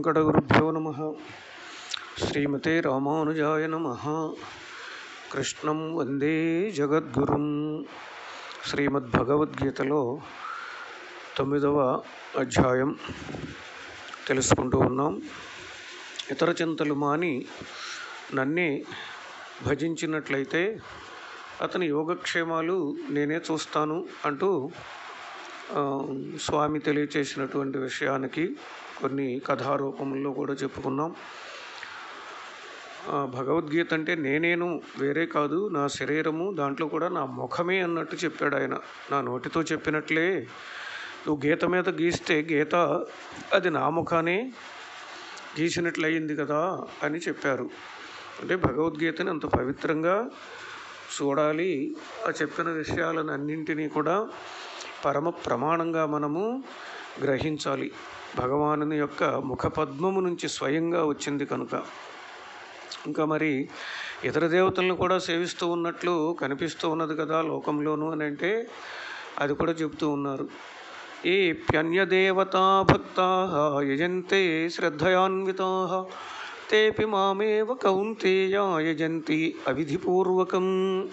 శ్రీమద్వేంకటగురుభ్యో నమ శ్రీమతే రామానుజాయ నమ కృష్ణం వందే జగద్గురుం శ్రీమద్భగవద్గీతలో తొమ్మిదవ అధ్యాయం తెలుసుకుంటూ ఉన్నాం ఇతర చింతలు మాని నన్నే భజించినట్లయితే అతని యోగక్షేమాలు నేనే చూస్తాను అంటూ ఆ, స్వామి తెలియచేసినటువంటి విషయానికి కొన్ని కథారూపంలో కూడా చెప్పుకున్నాం ఆ, భగవద్గీత అంటే నేనేను వేరే కాదు నా శరీరము దాంట్లో కూడా నా ముఖమే అన్నట్టు చెప్పాడు ఆయన నా నోటితో చెప్పినట్లే నువ్వు గీత మీద గీస్తే గీత అది నా ముఖానే గీసినట్లయింది కదా అని చెప్పారు అంటే భగవద్గీతని అంత పవిత్రంగా చూడాలి ఆ చెప్పిన విషయాలను అన్నింటినీ కూడా పరమ ప్రమాణంగా మనము గ్రహించాలి భగవానుని యొక్క ముఖపద్మము నుంచి స్వయంగా వచ్చింది కనుక ఇంకా మరి ఇతర దేవతలను కూడా సేవిస్తూ ఉన్నట్లు కనిపిస్తూ ఉన్నది కదా లోకంలోను అని అంటే అది కూడా చెబుతూ ఉన్నారు ఏ ప్యన్యదేవతా భక్తా యజంతే శ్రద్ధయాన్వితా తేపి మామేవ కౌంతేయ యజంతి అవిధిపూర్వకం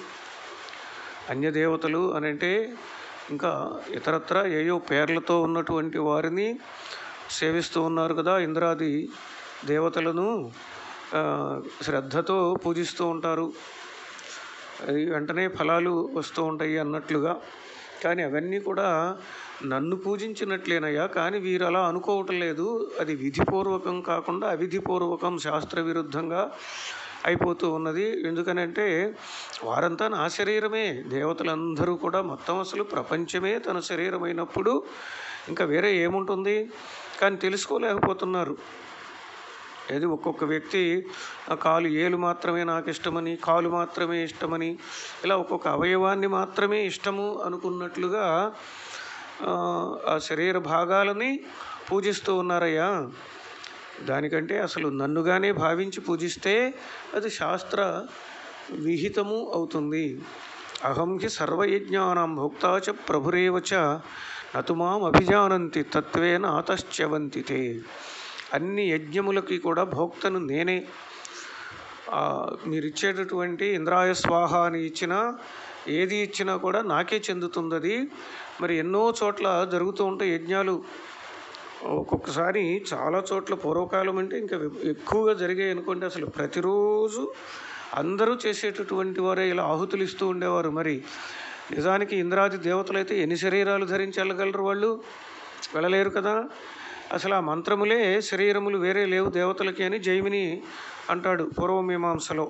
అన్యదేవతలు అని అంటే ఇంకా ఇతరత్ర ఏయో పేర్లతో ఉన్నటువంటి వారిని సేవిస్తూ ఉన్నారు కదా ఇంద్రాది దేవతలను ఆ, శ్రద్ధతో పూజిస్తూ ఉంటారు అది వెంటనే ఫలాలు వస్తూ ఉంటాయి అన్నట్లుగా కానీ అవన్నీ కూడా నన్ను పూజించినట్లేనయ్యా కానీ వీరు అలా అనుకోవటం లేదు అది విధిపూర్వకం కాకుండా అవిధిపూర్వకం శాస్త్ర విరుద్ధంగా అయిపోతూ ఉన్నది ఎందుకనంటే వారంతా నా శరీరమే దేవతలందరూ కూడా మొత్తం అసలు ప్రపంచమే తన శరీరమైనప్పుడు ఇంకా వేరే ఏముంటుంది కానీ తెలుసుకోలేకపోతున్నారు ఏది ఒక్కొక్క వ్యక్తి ఆ కాలు ఏలు మాత్రమే నాకు ఇష్టమని కాలు మాత్రమే ఇష్టమని ఇలా ఒక్కొక్క అవయవాన్ని మాత్రమే ఇష్టము అనుకున్నట్లుగా ఆ, ఆ శరీర భాగాలని పూజిస్తూ ఉన్నారయ్యా దానికంటే అసలు నన్నుగానే భావించి పూజిస్తే అది శాస్త్ర విహితము అవుతుంది అహం హి సర్వయజ్ఞానం భోక్తా చ ప్రభురేవ చ నతు మాం అభిజానంతి తత్వేన ఆతశ్చవంతి తే అన్ని యజ్ఞములకి కూడా భోక్తను నేనే ఆ, మీరు ఇచ్చేటటువంటి ఇంద్రాయ స్వాహ అని ఇచ్చినా ఏది ఇచ్చినా కూడా నాకే చెందుతుంది అది మరి ఎన్నో చోట్ల జరుగుతూ ఉంటాయి యజ్ఞాలు ఒక్కొక్కసారి చాలా చోట్ల పూర్వకాలం అంటే ఇంకా ఎక్కువగా జరిగాయి అనుకోండి అసలు ప్రతిరోజు అందరూ చేసేటటువంటి వారే ఇలా ఆహుతులు ఇస్తూ ఉండేవారు మరి నిజానికి ఇంద్రాది దేవతలైతే ఎన్ని శరీరాలు ధరించి వెళ్ళగలరు వాళ్ళు వెళ్ళలేరు కదా అసలు ఆ మంత్రములే శరీరములు వేరే లేవు దేవతలకి అని జైమిని అంటాడు పూర్వమీమాంసలో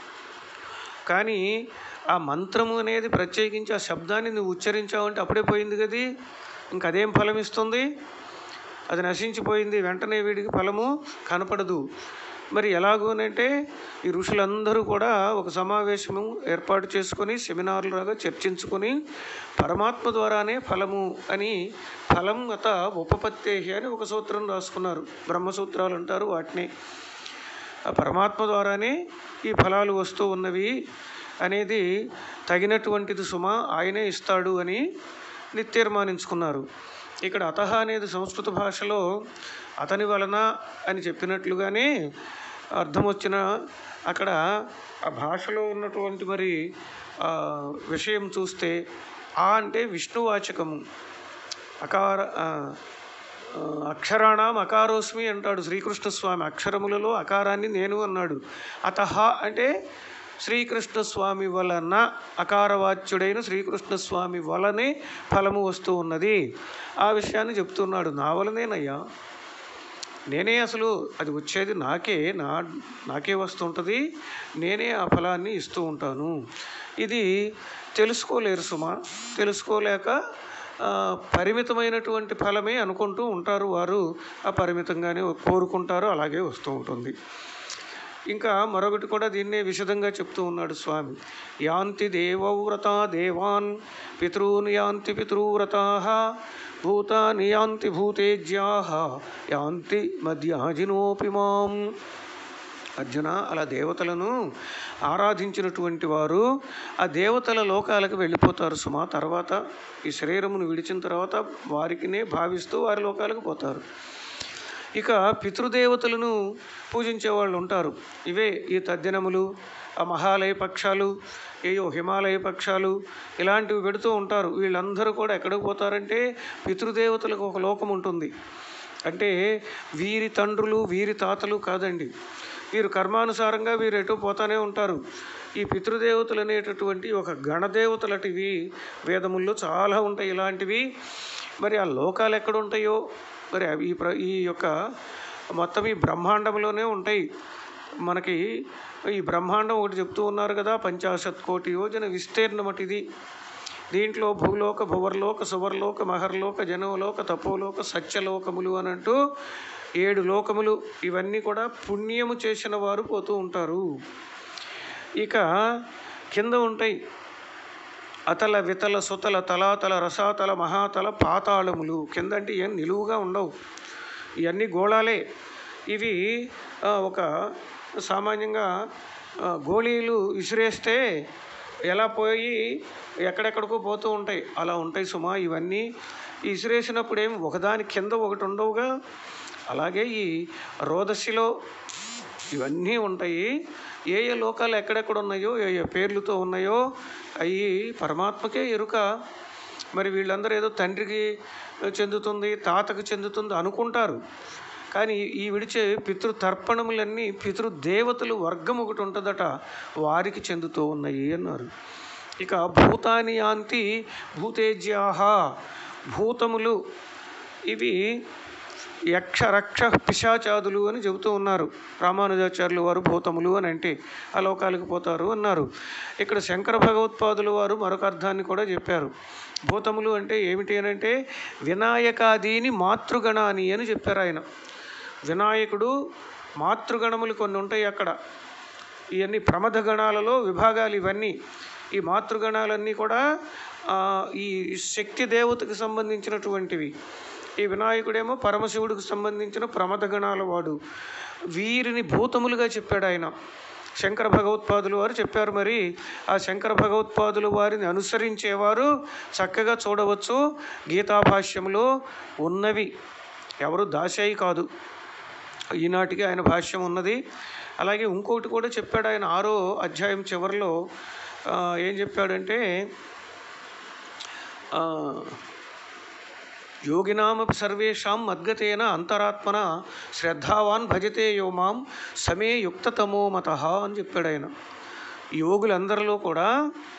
కానీ ఆ మంత్రము అనేది ప్రత్యేకించి ఆ శబ్దాన్ని నువ్వు ఉచ్చరించావంటే అప్పుడే పోయింది కది ఇంక అదేం ఫలం ఇస్తుంది అది నశించిపోయింది వెంటనే వీడికి ఫలము కనపడదు మరి ఎలాగోనంటే ఈ ఋషులందరూ కూడా ఒక సమావేశము ఏర్పాటు చేసుకొని సెమినార్లుగా చర్చించుకొని పరమాత్మ ద్వారానే ఫలము అని ఫలం గత ఉపపత్తేహి అని ఒక సూత్రం రాసుకున్నారు బ్రహ్మసూత్రాలు అంటారు వాటిని ఆ పరమాత్మ ద్వారానే ఈ ఫలాలు వస్తూ ఉన్నవి అనేది తగినటువంటిది సుమ ఆయనే ఇస్తాడు అని తీర్మానించుకున్నారు ఇక్కడ అతహ అనేది సంస్కృత భాషలో అతని వలన అని చెప్పినట్లుగానే అర్థం వచ్చిన అక్కడ ఆ భాషలో ఉన్నటువంటి మరి ఆ విషయం చూస్తే ఆ అంటే విష్ణువాచకము అకార ఆ, ఆ, అక్షరాణం అకారోస్మి అంటాడు శ్రీకృష్ణ స్వామి అక్షరములలో అకారాన్ని నేను అన్నాడు అతహ అంటే శ్రీకృష్ణ స్వామి వలన అకారవాచ్యుడైన శ్రీకృష్ణ స్వామి వలనే ఫలము వస్తూ ఉన్నది ఆ విషయాన్ని చెప్తున్నాడు నా వలనేనయ్యా నేనే అసలు అది వచ్చేది నాకే నా నాకే వస్తుంటుంది నేనే ఆ ఫలాన్ని ఇస్తూ ఉంటాను ఇది తెలుసుకోలేరు సుమా తెలుసుకోలేక ఆ, పరిమితమైనటువంటి ఫలమే అనుకుంటూ ఉంటారు వారు ఆ పరిమితంగానే కోరుకుంటారు అలాగే వస్తూ ఉంటుంది ఇంకా మరొకటి కూడా దీన్నే విశదంగా చెప్తూ ఉన్నాడు స్వామి యాంతి దేవవ్రత దేవాన్ పితॄన్ యాంతి పితృవ్రతా భూతాని యాంతి భూతేజ్యా యాంతి మధ్యాజినోపి మాం అర్జున అలా దేవతలను ఆరాధించినటువంటి వారు ఆ దేవతల లోకాలకు వెళ్ళిపోతారు సుమా తర్వాత ఈ శరీరమును విడిచిన తర్వాత వారికినే భావిస్తూ వారి లోకాలకు పోతారు ఇక పితృదేవతలను పూజించే వాళ్ళు ఉంటారు ఇవే ఈ తద్దినములు ఆ మహాలయ పక్షాలు ఏయో హిమాలయ పక్షాలు ఇలాంటివి పెడుతూ ఉంటారు వీళ్ళందరూ కూడా ఎక్కడికి పోతారంటే పితృదేవతలకు ఒక లోకం ఉంటుంది అంటే వీరి తండ్రులు వీరి తాతలు కాదండి వీరు కర్మానుసారంగా వీరు ఎటు పోతానే ఉంటారు ఈ పితృదేవతలు అనేటటువంటి ఒక గణదేవతలటివి వేదముల్లో చాలా ఉంటాయి ఇలాంటివి మరి ఆ లోకాలు ఎక్కడ ఉంటాయో మరి అవి ఈ ప్ర ఈ యొక్క మొత్తం ఈ బ్రహ్మాండంలోనే ఉంటాయి మనకి ఈ బ్రహ్మాండం ఒకటి చెప్తూ ఉన్నారు కదా పంచాశత్ కోటి యోజన విస్తీర్ణమటిది దీంట్లో భూలోక భువర్లోక సువర్లోక మహర్లోక జనవలోక తపోలోక సత్యలోకములు అని అంటూ ఏడు లోకములు ఇవన్నీ కూడా పుణ్యము చేసిన వారు పోతూ ఉంటారు ఇక కింద ఉంటాయి అతల వితల సుతల తలాతల రసాతల మహాతల పాతాళములు కింద అంటే ఏం నిలువుగా ఉండవు ఇవన్నీ గోళాలే ఇవి ఆ, ఒక సామాన్యంగా ఆ, గోళీలు విసిరేస్తే ఎలా పోయి ఎక్కడెక్కడికో పోతూ ఉంటాయి అలా ఉంటాయి సుమా ఇవన్నీ ఈ విసిరేసినప్పుడు ఏం ఒకదాని కింద ఒకటి ఉండవుగా అలాగే ఈ రోదశిలో ఇవన్నీ ఉంటాయి ఏ ఏ లోకాలు ఎక్కడెక్కడ ఉన్నాయో ఏ ఏ పేర్లతో ఉన్నాయో అవి పరమాత్మకే ఎరుక మరి వీళ్ళందరూ ఏదో తండ్రికి చెందుతుంది తాతకు చెందుతుంది అనుకుంటారు కానీ ఈ విడిచే పితృతర్పణములన్నీ పితృదేవతలు వర్గం ఒకటి ఉంటుందట వారికి చెందుతూ ఉన్నాయి అన్నారు ఇక భూతాని యాంతి భూతేజ్యాహ భూతములు ఇవి యక్ష రక్ష పిశాచాదులు అని చెబుతూ ఉన్నారు రామానుజాచార్యులు వారు భూతములు అని అంటే ఆ లోకాలకు పోతారు అన్నారు ఇక్కడ శంకర భగవత్పాదులు వారు మరొక అర్థాన్ని కూడా చెప్పారు భూతములు అంటే ఏమిటి అని అంటే వినాయకాదీని మాతృగణాని అని చెప్పారు ఆయన వినాయకుడు మాతృగణములు కొన్ని ఉంటాయి అక్కడ ఇవన్నీ ప్రమథ గణాలలో విభాగాలు ఇవన్నీ ఈ మాతృగణాలన్నీ కూడా ఆ, ఈ శక్తి దేవతకు సంబంధించినటువంటివి ఈ వినాయకుడేమో పరమశివుడికి సంబంధించిన ప్రమథ గణాల వాడు వీరిని భూతములుగా చెప్పాడు ఆయన శంకర భగవత్పాదులు వారు చెప్పారు మరి ఆ శంకర భగవత్పాదులు వారిని అనుసరించేవారు చక్కగా చూడవచ్చు గీతాభాష్యంలో ఉన్నవి ఎవరు దాశాయి కాదు ఈనాటికి ఆయన భాష్యం ఉన్నది అలాగే ఇంకొకటి కూడా చెప్పాడు ఆయన ఆరో అధ్యాయం చివరిలో ఆ, ఏం చెప్పాడంటే ఆ, యోగినామపి సర్వేషాం మద్గతేన అంతరాత్మన శ్రద్ధావాన్ భజతే యో మాం సమే యుక్తతమో మత అని చెప్పాడు ఆయన యోగులందరిలో కూడా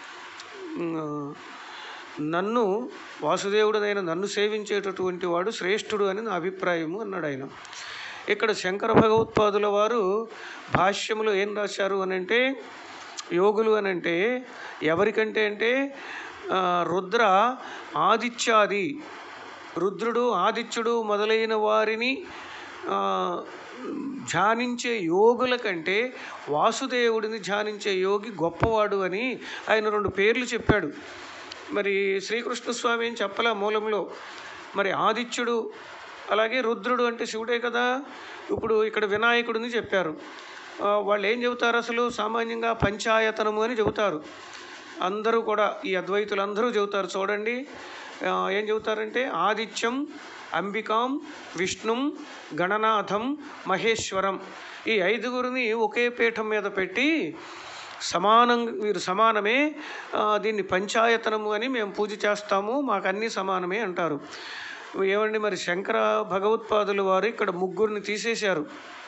ఉమ్, నన్ను వాసుదేవుడైన నన్ను సేవించేటటువంటి వాడు శ్రేష్ఠుడు అని నా అభిప్రాయము అన్నాడు ఆయన ఇక్కడ శంకర భగవత్పాదుల వారు భాష్యములో ఏం రాశారు అని అంటే యోగులు అని అంటే ఎవరికంటే అంటే ఆ, రుద్ర ఆదిత్యాది రుద్రుడు ఆదిత్యుడు మొదలైన వారిని ఆ, ధ్యానించే యోగుల కంటే వాసుదేవుడిని ధ్యానించే యోగి గొప్పవాడు అని ఆయన రెండు పేర్లు చెప్పాడు మరి శ్రీకృష్ణ స్వామి ఏం చెప్పలే మూలంలో మరి ఆదిత్యుడు అలాగే రుద్రుడు అంటే శివుడే కదా ఇప్పుడు ఇక్కడ వినాయకుడిని చెప్పారు ఆ, వాళ్ళు ఏం చెబుతారు అసలు సామాన్యంగా పంచాయతనము అని చెబుతారు అందరూ కూడా ఈ అద్వైతులందరూ చెబుతారు చూడండి ఆ, ఏం చెబుతారంటే ఆదిత్యం అంబికాం విష్ణుం గణనాథం మహేశ్వరం ఈ ఐదుగురిని ఒకే పీఠం మీద పెట్టి సమానం వీరు సమానమే ఆ, దీన్ని పంచాయతనము అని మేము పూజ చేస్తాము మాకు అన్నీ సమానమే అంటారు ఏమండి మరి శంకర భగవత్పాదులు వారు ఇక్కడ ముగ్గురిని తీసేశారు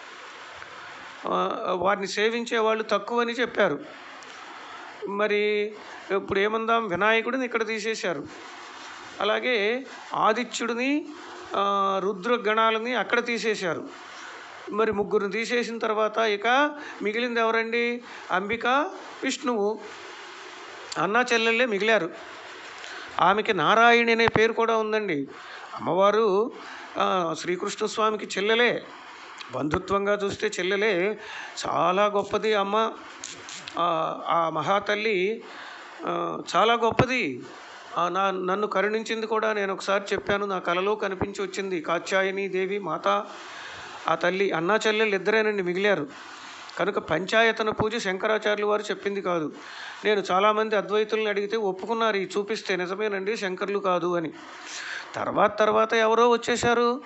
ఆ, వారిని సేవించే వాళ్ళు తక్కువని చెప్పారు మరి ఇప్పుడు ఏమందాం వినాయకుడిని ఇక్కడ తీసేశారు అలాగే ఆదిత్యుడిని ఆ, రుద్ర గణాలని అక్కడ తీసేశారు మరి ముగ్గురిని తీసేసిన తర్వాత ఇక మిగిలింది ఎవరండి అంబిక విష్ణువు అన్నా చెల్లెళ్ళే మిగిలారు ఆమెకి నారాయణి అనే పేరు కూడా ఉందండి అమ్మవారు ఆ, శ్రీకృష్ణ స్వామికి చెల్లెలే బంధుత్వంగా చూస్తే చెల్లెలే చాలా గొప్పది అమ్మ ఆ, ఆ మహాతల్లి ఆ, చాలా గొప్పది ఆ, నా నన్ను కరుణించింది కూడా నేను ఒకసారి చెప్పాను నా కలలో కనిపించి వచ్చింది కాత్యాయని దేవి మాత ఆ తల్లి అన్నా చెల్లెలు ఇద్దరేనండి మిగిలారు కనుక పంచాయతన పూజ శంకరాచార్యులు వారు చెప్పింది కాదు నేను చాలామంది అద్వైతులను అడిగితే ఒప్పుకున్నారు ఈ చూపిస్తే నిజమేనండి శంకర్లు కాదు అని తర్వాత తర్వాత ఎవరో వచ్చేశారు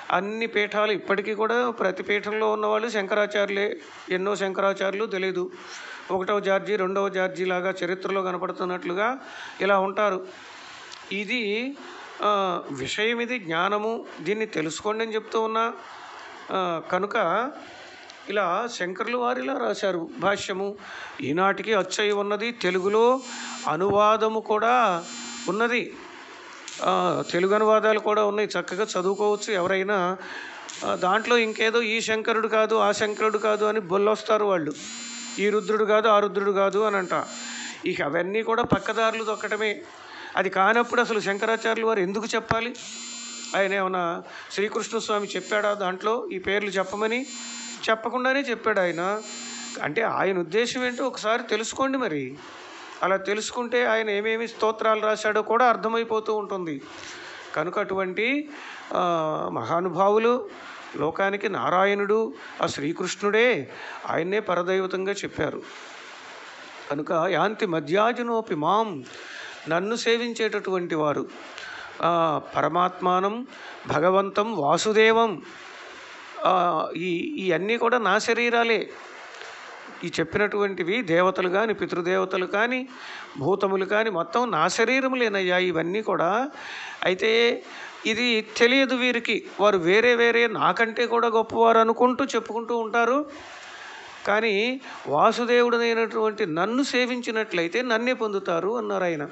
అన్ని పీఠాలు ఇప్పటికీ కూడా ప్రతి పీఠంలో ఉన్నవాళ్ళు శంకరాచార్యులే ఎన్నో శంకరాచార్యులు తెలియదు ఒకటవ జార్జి రెండవ జార్జి లాగా చరిత్రలో కనపడుతున్నట్లుగా ఇలా ఉంటారు ఇది ఆ, విషయం ఇది జ్ఞానము దీన్ని తెలుసుకోండి అని చెప్తూ ఉన్నా ఆ, కనుక ఇలా శంకర్లు వారిలా రాశారు భాష్యము ఈనాటికి అచ్చయి ఉన్నది తెలుగులో అనువాదము కూడా ఉన్నది ఆ, తెలుగు అనువాదాలు కూడా ఉన్నాయి చక్కగా చదువుకోవచ్చు ఎవరైనా ఆ, దాంట్లో ఇంకేదో ఈ శంకరుడు కాదు ఆ శంకరుడు కాదు అని బొల్లొస్తారు వాళ్ళు ఈ రుద్రుడు కాదు ఆ రుద్రుడు కాదు అని అంట ఇక అవన్నీ కూడా పక్కదారులు దొక్కటమే అది కానప్పుడు అసలు శంకరాచార్యులు వారు ఎందుకు చెప్పాలి ఆయన ఏమన్నా శ్రీకృష్ణ స్వామి చెప్పాడా దాంట్లో ఈ పేర్లు చెప్పమని చెప్పకుండానే చెప్పాడు ఆయన అంటే ఆయన ఉద్దేశం ఏంటో ఒకసారి తెలుసుకోండి మరి అలా తెలుసుకుంటే ఆయన ఏమేమి స్తోత్రాలు రాశాడో కూడా అర్థమైపోతూ ఉంటుంది కనుక అటువంటి ఆ, మహానుభావులు లోకానికి నారాయణుడు ఆ శ్రీకృష్ణుడే ఆయన్నే పరదైవతంగా చెప్పారు కనుక యాంతి మధ్యాజనోపి మాం నన్ను సేవించేటటువంటి వారు ఆ, పరమాత్మానం భగవంతం వాసుదేవం ఆ, ఈ ఇవన్నీ కూడా నా శరీరాలే ఈ చెప్పినటువంటివి దేవతలు కానీ పితృదేవతలు కానీ భూతములు కానీ మొత్తం నా శరీరములేనయ్యా ఇవన్నీ కూడా అయితే ఇది తెలియదు వీరికి వారు వేరే వేరే నాకంటే కూడా గొప్పవారు అనుకుంటూ చెప్పుకుంటూ ఉంటారు కానీ వాసుదేవుడనైనటువంటి నన్ను సేవించినట్లయితే నన్నే పొందుతారు అన్నారు ఆయన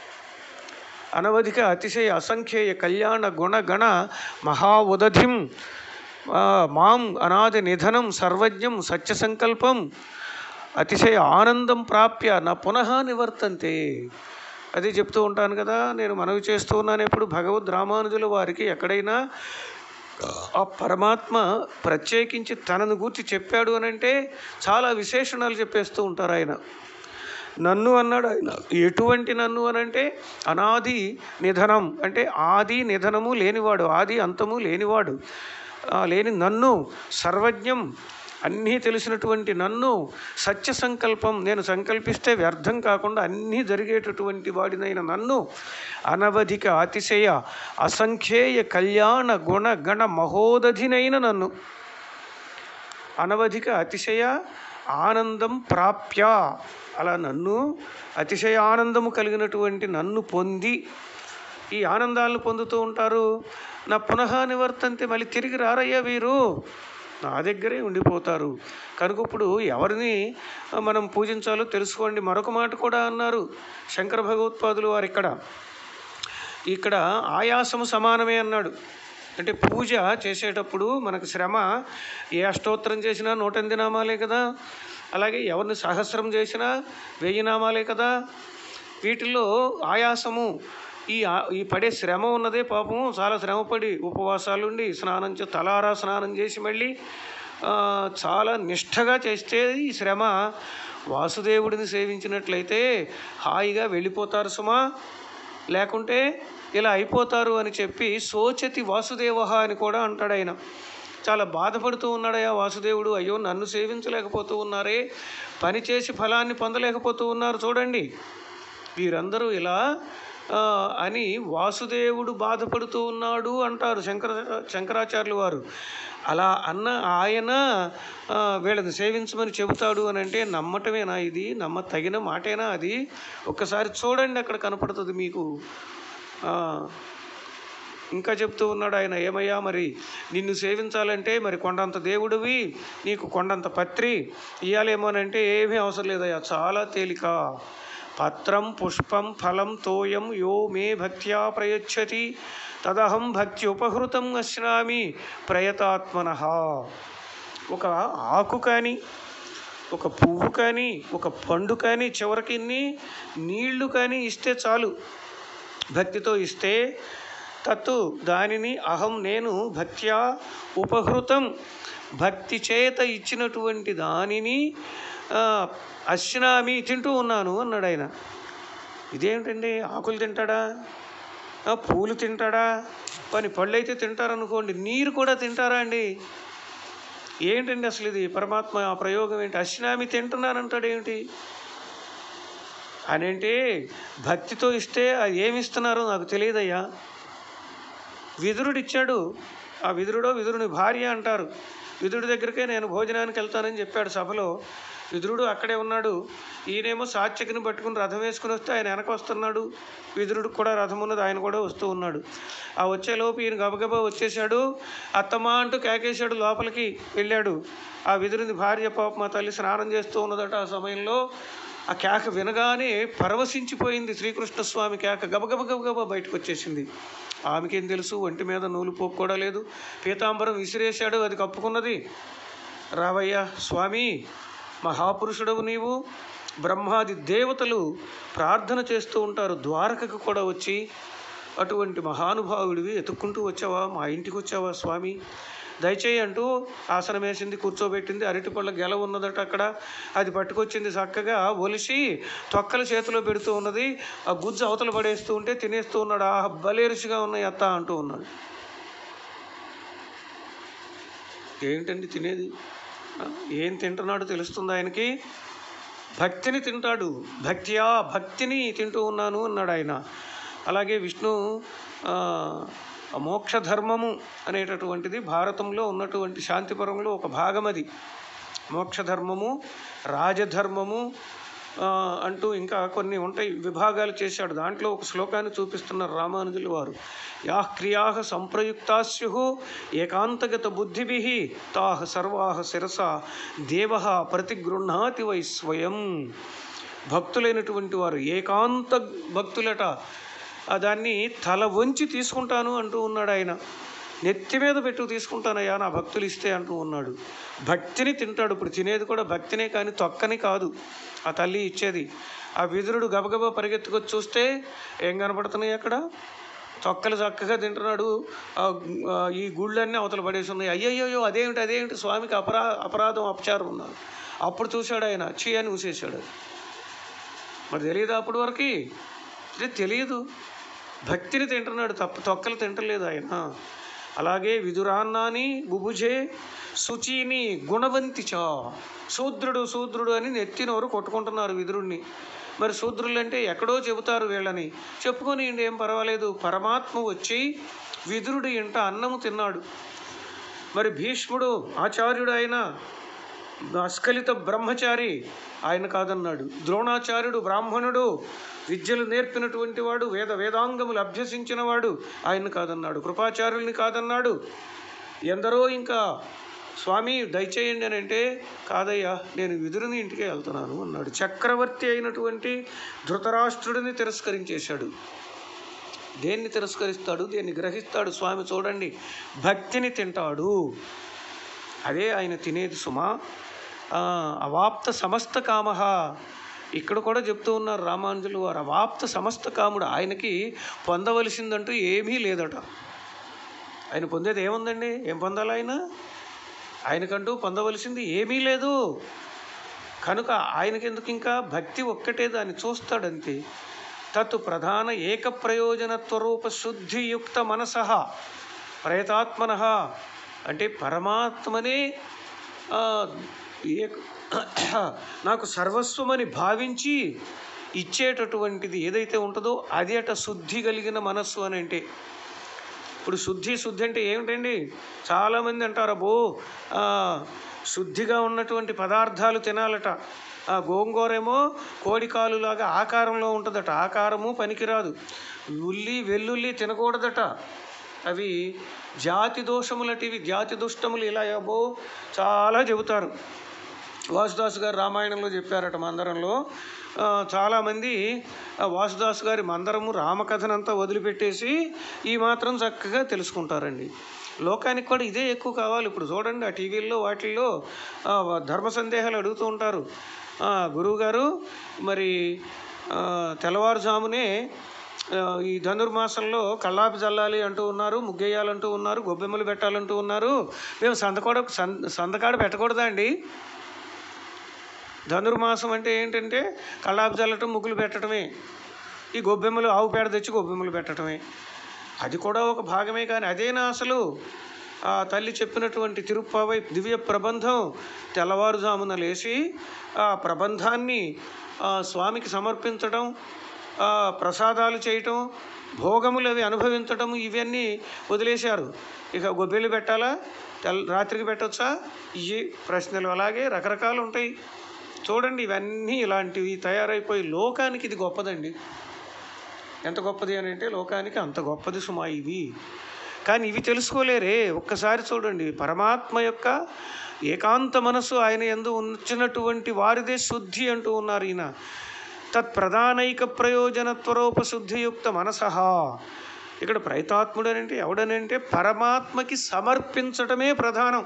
అనవధిక అతిశయ అసంఖ్యేయ కళ్యాణ గుణగణ మహా ఉదధిం ఆ, మాం అనాది నిధనం సర్వజ్ఞం సత్య సంకల్పం అతిశయ ఆనందం ప్రాప్య నా పునః నివర్తంతే అది చెప్తూ ఉంటాను కదా నేను మనవి చేస్తూ ఉన్నాను ఎప్పుడు భగవద్ రామానుజుల వారికి ఎక్కడైనా ఆ పరమాత్మ ప్రత్యేకించి తనను గూర్చి చెప్పాడు అని అంటే చాలా విశేషణాలు చెప్పేస్తూ ఉంటారు ఆయన నన్ను అన్నాడు ఆయన ఎటువంటి నన్ను అని అంటే అనాది నిధనం అంటే ఆది నిధనము లేనివాడు ఆది అంతము లేనివాడు ఆ, లేని నన్ను సర్వజ్ఞం అన్నీ తెలిసినటువంటి నన్ను సత్య సంకల్పం నేను సంకల్పిస్తే వ్యర్థం కాకుండా అన్నీ జరిగేటటువంటి వాడినైన నన్ను అనవధిక అతిశయ అసంఖ్యేయ కళ్యాణ గుణ గణ మహోదధినైన నన్ను అనవధిక అతిశయ ఆనందం ప్రాప్య అలా నన్ను అతిశయ ఆనందము కలిగినటువంటి నన్ను పొంది ఈ ఆనందాలను పొందుతూ ఉంటారు నా పునః నివర్తంతే మళ్ళీ తిరిగి రారయ్యా వీరు నా దగ్గరే ఉండిపోతారు కనుక ఇప్పుడు ఎవరిని మనం పూజించాలో తెలుసుకోండి మరొక మాట కూడా అన్నారు శంకర భగవత్పాదులు వారు ఇక్కడ ఇక్కడ ఆయాసము సమానమే అన్నాడు అంటే పూజ చేసేటప్పుడు మనకు శ్రమ ఏ అష్టోత్తరం చేసినా నూట ఎనిమిది నామాలే కదా అలాగే ఎవరిని సహస్రం చేసినా వెయ్యి నామాలే కదా వీటిల్లో ఆయాసము ఈ ఆ- ఈ పడే శ్రమ ఉన్నదే పాపం చాలా శ్రమపడి ఉపవాసాలుండి స్నానం చే తలారా స్నానం చేసి మళ్ళీ ఆ, చాలా నిష్ఠగా చేస్తే ఈ శ్రమ వాసుదేవుడిని సేవించినట్లయితే హాయిగా వెళ్ళిపోతారు సుమా లేకుంటే ఇలా అయిపోతారు అని చెప్పి సోచతి వాసుదేవ అని కూడా అంటాడు ఆయన చాలా బాధపడుతూ ఉన్నాడయ్యా వాసుదేవుడు అయ్యో నన్ను సేవించలేకపోతూ ఉన్నారే పని చేసి ఫలాన్ని పొందలేకపోతూ ఉన్నారు చూడండి వీరందరూ ఇలా ఆ, అని వాసుదేవుడు బాధపడుతూ ఉన్నాడు అంటారు శంకర శంకరాచార్యులు వారు అలా అన్న ఆయన ఆ, వీళ్ళని సేవించమని చెబుతాడు అని అంటే నమ్మటమేనా ఇది నమ్మ తగిన మాటేనా అది ఒక్కసారి చూడండి అక్కడ కనపడుతుంది మీకు ఆ, ఇంకా చెప్తూ ఉన్నాడు ఆయన ఏమయ్యా మరి నిన్ను సేవించాలంటే మరి కొండంత దేవుడివి నీకు కొండంత పత్రి ఇయ్యాలేమోనంటే ఏమీ అవసరం లేదయ్యా చాలా తేలిక పత్రం పుష్పం ఫలం తోయం యో మే భక్త్యా ప్రయచ్చతి తదహం భక్తి ఉపహృతం అశ్నామి ప్రయతాత్మన ఒక ఆకు కానీ ఒక పువ్వు కానీ ఒక పండు కానీ చివరికి నీళ్లు కానీ ఇస్తే చాలు భక్తితో ఇస్తే తత్తు దానిని అహం నేను భక్త్యా ఉపహృతం భక్తి చేత ఇచ్చినటువంటి దానిని ఆ, అశ్నామి తింటూ ఉన్నాను అన్నాడు ఆయన ఇదేమిటండి ఆకులు తింటాడా ఆ, పూలు తింటాడా పని పళ్ళు అయితే తింటారనుకోండి నీరు కూడా తింటారా అండి ఏంటండి అసలు ఇది పరమాత్మ ఆ ప్రయోగం ఏంటి అశ్నామి తింటున్నానంటాడు ఏమిటి అని అంటే భక్తితో ఇస్తే అది ఏమి ఇస్తున్నారో నాకు తెలియదయ్యా విదురుడు ఇచ్చాడు ఆ విదురుడో విదురుని భార్య అంటారు విదురుడి దగ్గరికే నేను భోజనానికి వెళ్తానని చెప్పాడు సభలో విదురుడు అక్కడే ఉన్నాడు ఈయనేమో సాత్యకిని పట్టుకుని రథం వేసుకుని వస్తే ఆయన వెనక వస్తున్నాడు విదురుడికి కూడా రథం ఉన్నది ఆయన కూడా వస్తూ ఉన్నాడు ఆ వచ్చేలోపు ఈయన గబగబా వచ్చేసాడు అత్తమ్మ అంటూ కేకేశాడు లోపలికి వెళ్ళాడు ఆ విదురుని భార్య పాప మా తల్లి స్నానం చేస్తూ ఉన్నదట ఆ సమయంలో ఆ కేక వినగానే పరవశించిపోయింది శ్రీకృష్ణ స్వామి కేక గబగబ గబగబా బయటకు వచ్చేసింది ఆమెకేం తెలుసు ఒంటి మీద నూలు పోకు కూడా లేదు పీతాంబరం విసిరేశాడు అది కప్పుకున్నది రావయ్య స్వామి మహాపురుషుడవు నీవు బ్రహ్మాది దేవతలు ప్రార్థన చేస్తూ ఉంటారు ద్వారకకు కూడా వచ్చి అటువంటి మహానుభావుడివి ఎత్తుక్కుంటూ వచ్చావా మా ఇంటికి వచ్చావా స్వామి దయచేయి అంటూ ఆసనం వేసింది కూర్చోబెట్టింది అరటిపళ్ళ గెల ఉన్నదట అక్కడ అది పట్టుకొచ్చింది చక్కగా ఒలిసి తొక్కల చేతిలో పెడుతూ ఉన్నది ఆ గుజ్జు అవతల పడేస్తూ ఉంటే తినేస్తూ ఉన్నాడు ఆ బలేరుసిగా ఉన్నాయి అత్త అంటూ ఉన్నాడు ఏంటండి తినేది ఆ, ఏం తింటున్నాడో తెలుస్తుంది ఆయనకి భక్తిని తింటాడు భక్త్యా భక్తిని తింటూ ఉన్నాను అన్నాడు ఆయన అలాగే విష్ణు ఆ, మోక్ష ధర్మము అనేటటువంటిది భారతంలో ఉన్నటువంటి శాంతిపురంలో ఒక భాగం అది మోక్ష ధర్మము రాజధర్మము ఆ, అంటూ ఇంకా కొన్ని ఉంటాయి విభాగాలు చేశాడు దాంట్లో ఒక శ్లోకాన్ని చూపిస్తున్నారు రామానుజులు వారు యా క్రియా సంప్రయుక్తాస్యు ఏకాంతగత బుద్ధిభి తాహ సర్వా శిరస దేవ ప్రతిగృహ్ణాతి వై స్వయం భక్తులైనటువంటి వారు ఏకాంత భక్తులట ఆ దాన్ని తల వంచి తీసుకుంటాను అంటూ ఉన్నాడు ఆయన నెత్తి మీద పెట్టు తీసుకుంటానయ్యా నా భక్తులు ఇస్తే అంటూ ఉన్నాడు భక్తిని తింటాడు ఇప్పుడు తినేది కూడా భక్తినే కానీ తొక్కని కాదు ఆ తల్లి ఇచ్చేది ఆ విదురుడు గబగబా పరిగెత్తుకొచ్చి చూస్తే ఏం కనపడుతున్నాయి అక్కడ తొక్కలు చక్కగా తింటున్నాడు ఆ, ఆ, ఈ గుళ్ళన్నీ అవతల పడేసి ఉన్నాయి అయ్యయ్యో అదేమిటి అదేమిటి స్వామికి అపరా అపరాధం అపచారం ఉన్నారు అప్పుడు చూశాడు ఆయన చీ అని ఊసేశాడు అది మరి తెలియదు అప్పటి వరకు ఇది తెలియదు భక్తిని తింటున్నాడు తప్ప తొక్కలు తింటలేదు ఆయన అలాగే విదురాన్నాని బుభుజే శుచిని గుణవంతి చా శూద్రుడు శూద్రుడు అని నెత్తినోరు కొట్టుకుంటున్నారు విదురుణ్ణి మరి శూద్రులు అంటే ఎక్కడో చెబుతారు వీళ్ళని చెప్పుకొని ఏం పర్వాలేదు పరమాత్మ వచ్చి విదురుడి ఇంట అన్నము తిన్నాడు మరి భీష్ముడు ఆచార్యుడు అయిన అస్కలిత బ్రహ్మచారి ఆయన కాదన్నాడు ద్రోణాచార్యుడు బ్రాహ్మణుడు విద్యలు నేర్పినటువంటి వాడు వేద వేదాంగములు అభ్యసించిన వాడు ఆయన కాదన్నాడు కృపాచార్యుల్ని కాదన్నాడు ఎందరో ఇంకా స్వామి దయచేయండి అని అంటే కాదయ్యా నేను విదురుని ఇంటికి వెళ్తున్నాను అన్నాడు చక్రవర్తి అయినటువంటి ధృతరాష్ట్రుడిని తిరస్కరించేశాడు దేన్ని తిరస్కరిస్తాడు దేన్ని గ్రహిస్తాడు స్వామి చూడండి భక్తిని తింటాడు అదే ఆయన తినేది సుమా ఆ, అవాప్త సమస్త కామ ఇక్కడ కూడా చెప్తూ ఉన్నారు రామానుజులు వారు అవాప్త సమస్త కాముడు ఆయనకి పొందవలసిందంటూ ఏమీ లేదట ఆయన పొందేది ఏముందండి ఏం పొందాలి ఆయన ఆయనకంటూ పొందవలసింది ఏమీ లేదు కనుక ఆయనకెందుకు ఇంకా భక్తి ఒక్కటే దాన్ని చూస్తాడంతే తత్ ప్రధాన ఏక ప్రయోజనత్వరూప శుద్ధియుక్త మనస ప్రయతాత్మన అంటే పరమాత్మనే ఆ, ఏక నాకు సర్వస్వమని భావించి ఇచ్చేటటువంటిది ఏదైతే ఉంటుందో అది అట శుద్ధి కలిగిన మనస్సు అని అంటే ఇప్పుడు శుద్ధి శుద్ధి అంటే ఏమిటండి చాలామంది అంటారు అబ్బో ఆ, శుద్ధిగా ఉన్నటువంటి పదార్థాలు తినాలట ఆ గోంగూరేమో కోడి కాలులాగా ఆకారంలో ఉంటుందట ఆకారము పనికిరాదు ఉల్లి వెల్లుల్లి తినకూడదట అవి జాతి దోషములటివి జాతి దుష్టములు ఇలా అబ్బో చాలా చెబుతారు వాసుదాసు గారు రామాయణంలో చెప్పారట మందరంలో ఆ, చాలామంది ఆ వాసుదాసు గారి మందరము రామకథనంతా వదిలిపెట్టేసి ఈ మాత్రం చక్కగా తెలుసుకుంటారండి లోకానికి కూడా ఇదే ఎక్కువ కావాలి ఇప్పుడు చూడండి ఆ టీవీల్లో వాటిల్లో ఆ, ధర్మ సందేహాలు అడుగుతూ ఉంటారు ఆ, గురువుగారు మరి ఆ, తెల్లవారుజామునే ఆ, ఈ ధనుర్మాసంలో కల్లాపి చల్లాలి అంటూ ఉన్నారు ముగ్గేయాలంటూ ఉన్నారు గొబ్బెమ్మలు పెట్టాలంటూ ఉన్నారు మేము సందకాడ సంద సందకాడ పెట్టకూడదా అండి ధనుర్మాసం అంటే ఏంటంటే కల్లాపి చల్లటం ముగ్గులు పెట్టడమే ఈ గొబ్బెమ్మలు ఆవు పేడ తెచ్చి గొబ్బెమ్మలు పెట్టడమే అది కూడా ఒక భాగమే కానీ అదేనా అసలు ఆ తల్లి చెప్పినటువంటి తిరుప్పావై దివ్య ప్రబంధం తెల్లవారుజామున లేచి ఆ ప్రబంధాన్ని ఆ స్వామికి సమర్పించడం ఆ, ప్రసాదాలు చేయటం భోగములు అవి అనుభవించటం ఇవన్నీ వదిలేశారు ఇక గొబ్బెలు పెట్టాలా తెల్ రాత్రికి పెట్టొచ్చా ఈ ప్రశ్నలు అలాగే రకరకాలు ఉంటాయి చూడండి ఇవన్నీ ఇలాంటివి తయారైపోయి లోకానికి ఇది గొప్పదండి ఎంత గొప్పది అని అంటే లోకానికి అంత గొప్పది సుమా ఇవి కానీ ఇవి తెలుసుకోలేరే ఒక్కసారి చూడండి పరమాత్మ యొక్క ఏకాంత మనస్సు ఆయన ఎందు ఉంచినటువంటి వారిదే శుద్ధి అంటూ ఉన్నారు ఈయన తత్ ప్రధానైక ప్రయోజనత్వరూప శుద్ధియుక్త మనసహ ఇక్కడ ప్రయతాత్ముడు అని అంటే ఎవడనంటే పరమాత్మకి సమర్పించటమే ప్రధానం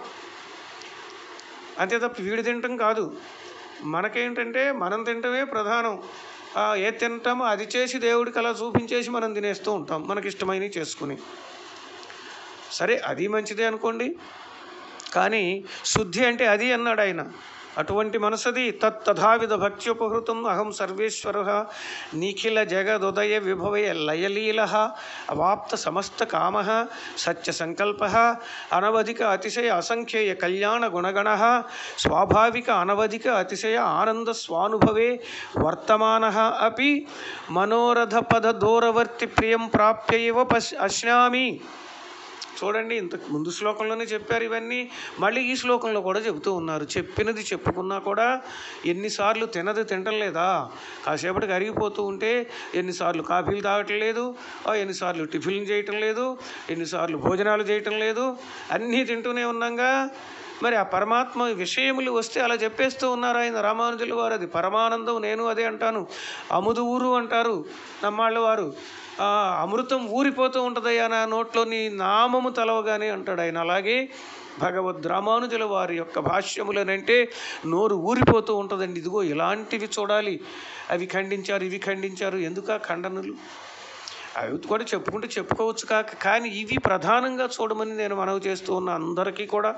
అంతే తప్ప వీడు తినటం కాదు మనకేంటంటే మనం తినటమే ప్రధానం ఆ, ఏది తింటామో అది చేసి దేవుడికి అలా చూపించేసి మనం తినేస్తూ ఉంటాం మనకి ఇష్టమైనవి చేసుకుని సరే అది మంచిదే అనుకోండి కానీ శుద్ధి అంటే అది అన్నాడు ఆయన అటువంటి మనసది తత్ తథావిధ భక్త్యుపహృతం అహం సర్వేశ్వర నిఖిల జగదుదయ విభవయ లయలీల అవాప్త సమస్త కామ సత్య సంకల్ప అనవధిక అతిశయ అసంఖ్యేయ కళ్యాణ గుణగణ స్వాభావిక అనవధిక అతిశయ ఆనంద స్వానుభవే వర్తమాన అపి మనోరథ పద దూరవర్తి ప్రియం ప్రాప్య ఇవ పశ్ అశ్నామి చూడండి ఇంత ముందు శ్లోకంలోనే చెప్పారు ఇవన్నీ మళ్ళీ ఈ శ్లోకంలో కూడా చెబుతూ ఉన్నారు చెప్పినది చెప్పుకున్నా కూడా ఎన్నిసార్లు తినది తినటం లేదా కాసేపటికి అరిగిపోతూ ఉంటే ఎన్నిసార్లు కాఫీలు తాగటం లేదు ఆ, ఎన్నిసార్లు టిఫిన్లు చేయటం లేదు ఎన్నిసార్లు భోజనాలు చేయటం లేదు అన్నీ తింటూనే ఉన్నాగా మరి ఆ పరమాత్మ విషయములు వస్తే అలా చెప్పేస్తూ ఉన్నారు ఆయన రామానుజుల వారు అది పరమానందం నేను అదే అంటాను అముదు ఊరు అంటారు నమ్మాళ్ళ వారు ఆ, అమృతం ఊరిపోతూ ఉంటుందయ్యా నా నోట్లోని నామము తలవగానే అంటాడు ఆయన అలాగే భగవద్ రామానుజుల వారి యొక్క భాష్యములనంటే నోరు ఊరిపోతూ ఉంటుందండి ఇదిగో ఇలాంటివి చూడాలి అవి ఖండించారు ఇవి ఖండించారు ఎందుక ఖండనలు అవి కూడా చెప్పుకుంటే చెప్పుకోవచ్చు కాక కానీ ఇవి ప్రధానంగా చూడమని నేను మనవి చేస్తూ ఉన్న అందరికీ కూడా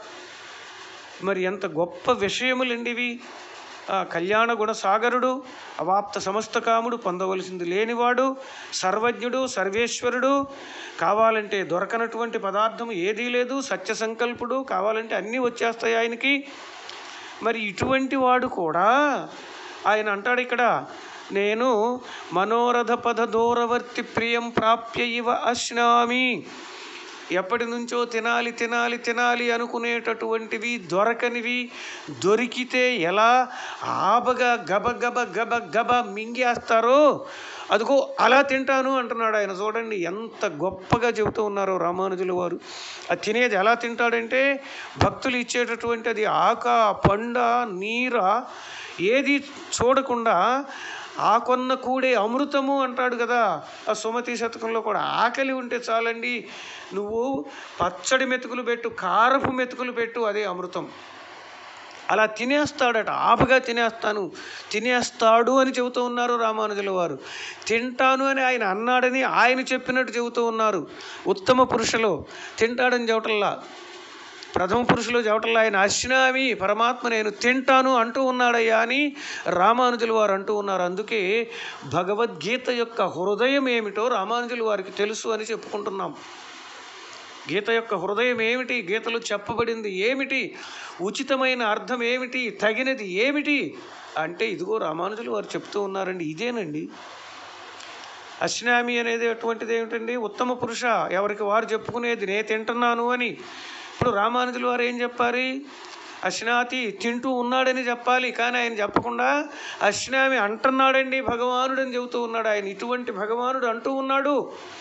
మరి ఎంత గొప్ప విషయములండి ఇవి ఆ కళ్యాణ గుణ సాగరుడు అవాప్త సమస్త కాముడు పొందవలసింది లేనివాడు సర్వజ్ఞుడు సర్వేశ్వరుడు కావాలంటే దొరకనటువంటి పదార్థం ఏదీ లేదు సత్య సంకల్పుడు కావాలంటే అన్నీ వచ్చేస్తాయి ఆయనకి మరి ఇటువంటి వాడు కూడా ఆయన అంటాడు ఇక్కడ నేను మనోరథ పద దూరవర్తి ప్రియం ప్రాప్య ఇవ అశ్నామి ఎప్పటి నుంచో తినాలి తినాలి తినాలి అనుకునేటటువంటివి దొరకనివి దొరికితే ఎలా ఆబగా గబ గబ గబ గబ మింగేస్తారో అదిగో అలా తింటాను అంటున్నాడు ఆయన చూడండి ఎంత గొప్పగా చెబుతూ ఉన్నారో రామానుజుల వారు అది తినేది ఎలా తింటాడంటే భక్తులు ఇచ్చేటటువంటి అది ఆక పండ నీర ఏది చూడకుండా ఆ కొన్న కూడే అమృతము అంటాడు కదా ఆ సుమతి శతకంలో కూడా ఆకలి ఉంటే చాలండి నువ్వు పచ్చడి మెతుకులు పెట్టు కారపు మెతుకులు పెట్టు అదే అమృతం అలా తినేస్తాడట ఆపగా తినేస్తాను తినేస్తాడు అని చెబుతూ ఉన్నారు రామానుజుల వారు తింటాను అని ఆయన అన్నాడని ఆయన చెప్పినట్టు చెబుతూ ఉన్నారు ఉత్తమ పురుషులో తింటాడని చెప్పటల్లా ప్రథమ పురుషులు చెప్పటల్లా ఆయన అశ్నామి పరమాత్మ నేను తింటాను అంటూ ఉన్నాడయ్యా అని రామానుజుల వారు అంటూ ఉన్నారు అందుకే భగవద్గీత యొక్క హృదయం ఏమిటో రామానుజుల వారికి తెలుసు అని చెప్పుకుంటున్నాం గీత యొక్క హృదయం ఏమిటి గీతలో చెప్పబడింది ఏమిటి ఉచితమైన అర్థం ఏమిటి తగినది ఏమిటి అంటే ఇదిగో రామానుజులు వారు చెప్తూ ఉన్నారండి ఇదేనండి అశ్నామి అనేది అటువంటిది ఏమిటండి ఉత్తమ పురుష ఎవరికి వారు చెప్పుకునేది నే తింటున్నాను అని ఇప్పుడు రామానుజులు వారు ఏం చెప్పాలి అశ్నాతి తింటూ ఉన్నాడని చెప్పాలి కానీ ఆయన చెప్పకుండా అశ్నామి అంటున్నాడండి భగవానుడు అని చెబుతూ ఉన్నాడు ఆయన ఇటువంటి భగవానుడు అంటూ ఉన్నాడు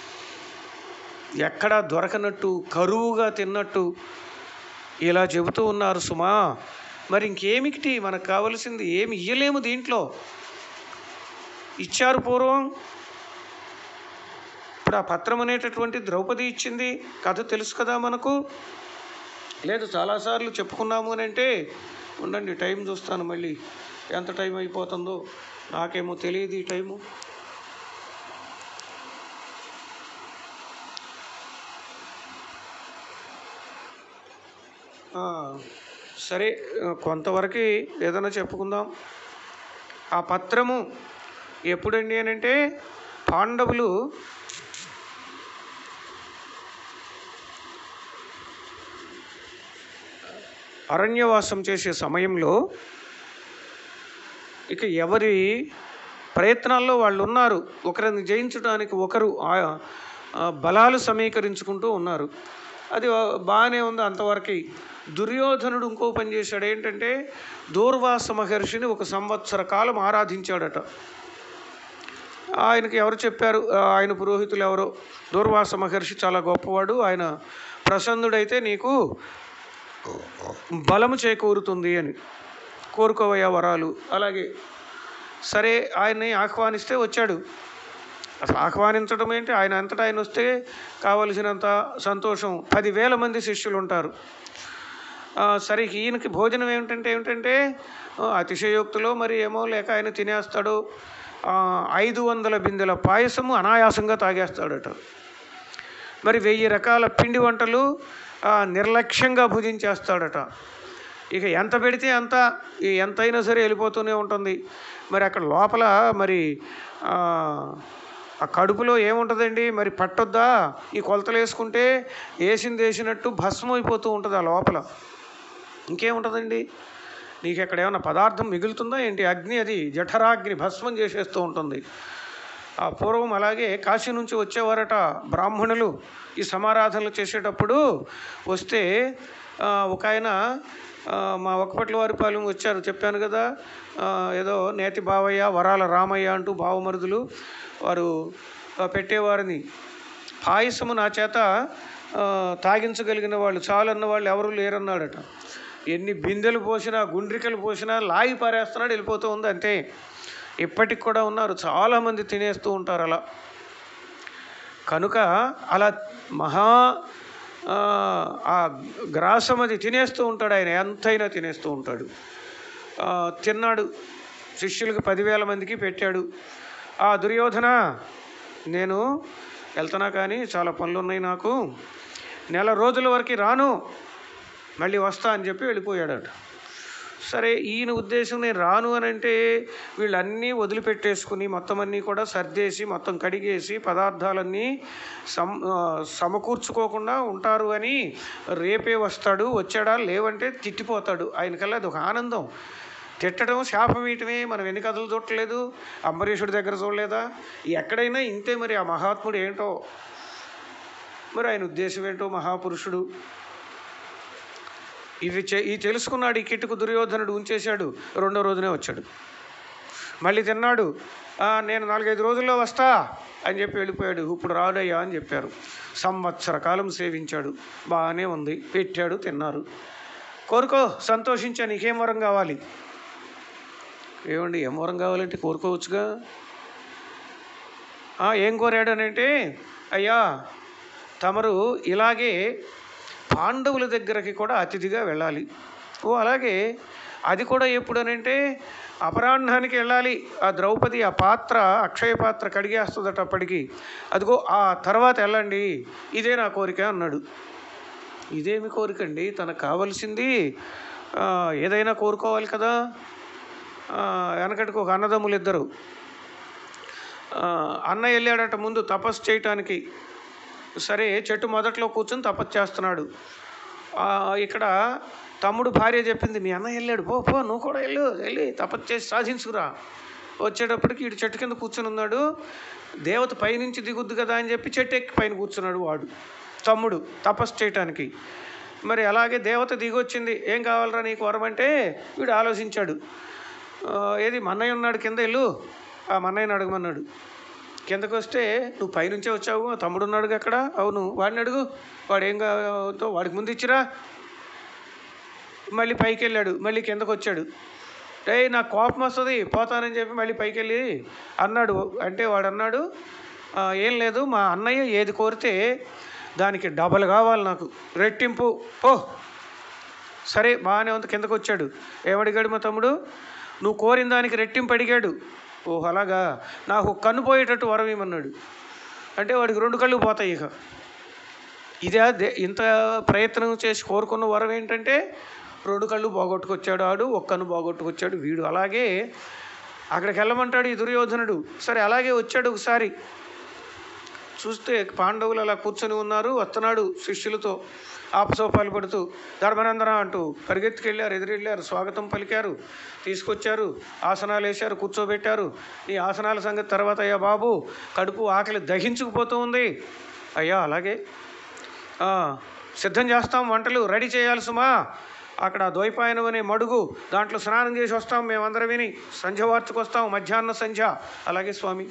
ఎక్కడా దొరకనట్టు కరువుగా తిన్నట్టు ఇలా చెబుతూ ఉన్నారు సుమా మరి ఇంకేమిటి మనకు కావలసింది ఏమి ఇయ్యలేము దీంట్లో ఇచ్చారు పూర్వం ఇప్పుడు ఆ పత్రం అనేటటువంటి ద్రౌపది ఇచ్చింది కథ తెలుసు కదా మనకు లేదు చాలాసార్లు చెప్పుకున్నాము అని అంటే ఉండండి టైం చూస్తాను మళ్ళీ ఎంత టైం అయిపోతుందో నాకేమో తెలియదు ఈ టైము ఆ, సరే కొంతవరకు ఏదైనా చెప్పుకుందాం ఆ పత్రము ఎప్పుడండి అని అంటే పాండవులు అరణ్యవాసం చేసే సమయంలో ఇక ఎవరి ప్రయత్నాల్లో వాళ్ళు ఉన్నారు ఒకరిని జయించడానికి ఒకరు ఆ ఆ బలాలు సమీకరించుకుంటూ ఉన్నారు అది బాగానే ఉంది అంతవరకు దుర్యోధనుడు ఇంకో పని చేశాడు ఏంటంటే దూర్వాస మహర్షిని ఒక సంవత్సర కాలం ఆరాధించాడట ఆయనకి ఎవరు చెప్పారు ఆ, ఆయన పురోహితులు ఎవరో దూర్వాస మహర్షి చాలా గొప్పవాడు ఆయన ప్రసన్నుడైతే నీకు బలము చేకూరుతుంది అని కోరుకోవయ్యా వరాలు అలాగే సరే ఆయన్ని ఆహ్వానిస్తే వచ్చాడు అసలు ఆహ్వానించడం ఏంటి ఆయన అంతటా ఆయన వస్తే కావలసినంత సంతోషం పదివేల మంది శిష్యులు ఉంటారు ఆ, సరే ఈయనకి భోజనం ఏమిటంటే ఏమిటంటే ఆ, అతిశయోక్తిలో మరి ఏమో లేక ఆయన తినేస్తాడు ఆ, ఐదు వందల బిందెల పాయసము అనాయాసంగా తాగేస్తాడట మరి వెయ్యి రకాల పిండి వంటలు ఆ, నిర్లక్ష్యంగా భుజించేస్తాడట ఇక ఎంత పెడితే అంత ఈ ఎంతైనా సరే వెళ్ళిపోతూనే ఉంటుంది మరి అక్కడ లోపల మరి ఆ, ఆ కడుపులో ఏముంటుందండి మరి పట్టొద్దా ఈ కొలతలు వేసుకుంటే వేసింది వేసినట్టు భస్మం అయిపోతూ ఉంటుంది ఆ లోపల ఇంకేముంటుందండి నీకు ఎక్కడ ఏమైనా పదార్థం మిగులుతుందా ఏంటి అగ్ని అది జఠరాగ్ని భస్మం చేసేస్తూ ఉంటుంది ఆ పూర్వం అలాగే కాశీ నుంచి వచ్చేవారట బ్రాహ్మణులు ఈ సమారాధనలు చేసేటప్పుడు వస్తే ఆ, ఒక ఆయన ఆ, మా ఒకపట్ల వారి పాలెం వచ్చారు చెప్పాను కదా ఆ, ఏదో నేతి బావయ్య వరాల రామయ్య అంటూ బావమరుదులు వారు ఆ, పెట్టేవారిని పాయసము నా చేత ఆ, తాగించగలిగిన వాళ్ళు చాలన్న వాళ్ళు ఎవరు లేరన్నాడట ఎన్ని బిందెలు పోసినా గుండ్రికలు పోసినా లాగి పారేస్తున్నాడు వెళ్ళిపోతూ ఉంది అంతే ఇప్పటికి కూడా ఉన్నారు చాలామంది తినేస్తూ ఉంటారు అలా కనుక అలా మహా ఆ, ఆ గ్రాసం అది తినేస్తూ ఉంటాడు ఆయన ఎంతైనా తినేస్తూ ఉంటాడు ఆ, తిన్నాడు శిష్యులకు పదివేల మందికి పెట్టాడు ఆ దుర్యోధన నేను వెళ్తున్నా కానీ చాలా పనులు ఉన్నాయి నాకు నెల రోజుల వరకు రాను మళ్ళీ వస్తా అని చెప్పి వెళ్ళిపోయాడట సరే ఈయన ఉద్దేశం నేను రాను అని అంటే వీళ్ళన్నీ వదిలిపెట్టేసుకుని మొత్తం అన్నీ కూడా సర్దేసి మొత్తం కడిగేసి పదార్థాలన్నీ సమ్ ఆ, సమకూర్చుకోకుండా ఉంటారు అని రేపే వస్తాడు వచ్చాడా లేవంటే తిట్టిపోతాడు ఆయనకల్లా అది ఒక ఆనందం తిట్టడం శాపం వేయటమే మనం ఎన్ని కథలు చూడలేదు అంబరీషుడి దగ్గర చూడలేదా ఎక్కడైనా ఇంతే మరి ఆ మహాత్ముడు ఏంటో మరి ఆయన ఉద్దేశం ఏంటో మహాపురుషుడు ఇవి చె ఈ తెలుసుకున్నాడు ఈ కిట్టుకు దుర్యోధనుడు ఉంచేశాడు రెండో రోజునే వచ్చాడు మళ్ళీ తిన్నాడు "ఆ, నేను నాలుగైదు రోజుల్లో వస్తా అని చెప్పి వెళ్ళిపోయాడు ఇప్పుడు రాడయ్యా అని చెప్పారు సంవత్సర కాలం సేవించాడు బాగానే ఉంది పెట్టాడు తిన్నారు కోరుకో సంతోషించా నీకేం వరం కావాలి ఏమండి ఏం వరం కావాలంటే కోరుకోవచ్చుగా "ఆ, ఏం కోరాడు అని అంటే అయ్యా తమరు ఇలాగే పాండవుల దగ్గరకి కూడా అతిథిగా వెళ్ళాలి ఓ అలాగే అది కూడా ఎప్పుడనంటే అపరాహ్నానికి వెళ్ళాలి ఆ ద్రౌపది ఆ పాత్ర అక్షయ పాత్ర కడిగేస్తుందట అప్పటికి అదిగో ఆ తర్వాత వెళ్ళండి ఇదే నా కోరిక అన్నాడు ఇదేమి కోరికండి తనకు కావలసింది ఆ, ఏదైనా కోరుకోవాలి కదా ఆ, వెనకటికి ఒక అన్నదమ్ములు ఇద్దరు ఆ, అన్న వెళ్ళాడట ముందు తపస్సు చేయటానికి సరే చెట్టు మొదట్లో కూర్చొని తపస్సు చేస్తున్నాడు ఆ, ఇక్కడ తమ్ముడు భార్య చెప్పింది మీ అన్న వెళ్ళాడు పో పో నువ్వు కూడా వెళ్ళు వెళ్ళి తపస్సు చేసి సాధించుకురా వచ్చేటప్పటికి ఇటు చెట్టు కింద కూర్చొని ఉన్నాడు దేవత పైనుంచి దిగుద్దు కదా అని చెప్పి చెట్టు ఎక్కి పైన కూర్చున్నాడు వాడు తమ్ముడు తపస్సు చేయటానికి మరి అలాగే దేవత దిగొచ్చింది ఏం కావాలరా నీకు వరం అంటే వీడు ఆలోచించాడు ఆ, ఏది మన్నయ్య ఉన్నాడు కింద వెళ్ళు ఆ మన్నయ్యని అడగమన్నాడు కిందకు వస్తే నువ్వు పైనుంచే వచ్చావు ఆ తమ్ముడు ఉన్నాడుగా అక్కడ అవును వాడిని అడుగు వాడు ఏం కావాలో వాడికి ముందు ఇచ్చిరా మళ్ళీ పైకి వెళ్ళాడు మళ్ళీ కిందకు వచ్చాడు రే నాకు కోపం వస్తుంది పోతానని చెప్పి మళ్ళీ పైకి వెళ్ళి అన్నాడు అంటే వాడు అన్నాడు "ఆ, ఏం లేదు మా అన్నయ్య ఏది కోరితే దానికి డబల్ కావాలి నాకు రెట్టింపు ఓ సరే బాగానే ఉంది కిందకు వచ్చాడు ఏమడిగాడు మా తమ్ముడు నువ్వు కోరిన దానికి రెట్టింపు అడిగాడు ఓహ్ అలాగా నాకు ఒక కన్ను పోయేటట్టు వరం ఇమ్మన్నాడు అంటే వాడికి రెండు కళ్ళు పోతాయి ఇక ఇదే దే- ఇంత ప్రయత్నం చేసి కోరుకున్న వరం ఏంటంటే రెండు కళ్ళు పోగొట్టుకొచ్చాడు ఆడు ఒక్క కన్ను పోగొట్టుకొచ్చాడు వీడు అలాగే అక్కడికి వెళ్ళమంటాడు ఈ దుర్యోధనుడు సరే అలాగే వచ్చాడు ఒకసారి చూస్తే పాండవులు అలా కూర్చొని ఉన్నారు వస్తున్నాడు శిష్యులతో ఆపసోపాలు పడుతూ ధర్మనందన అంటూ పరిగెత్తుకెళ్ళారు ఎదురెళ్ళారు స్వాగతం పలికారు తీసుకొచ్చారు ఆసనాలు వేశారు కూర్చోబెట్టారు ఈ ఆసనాల సంగతి తర్వాత అయ్యా బాబు కడుపు ఆకలి దహించుకుపోతూ ఉంది అయ్యా అలాగే ఆ, సిద్ధం చేస్తాం వంటలు రెడీ చేయాలి సుమా అక్కడ ద్వైపాయనం అనే మడుగు దాంట్లో స్నానం చేసి వస్తాం మేమందరం విని సంధ్య వార్తకు వస్తాం మధ్యాహ్న సంధ్య అలాగే స్వామి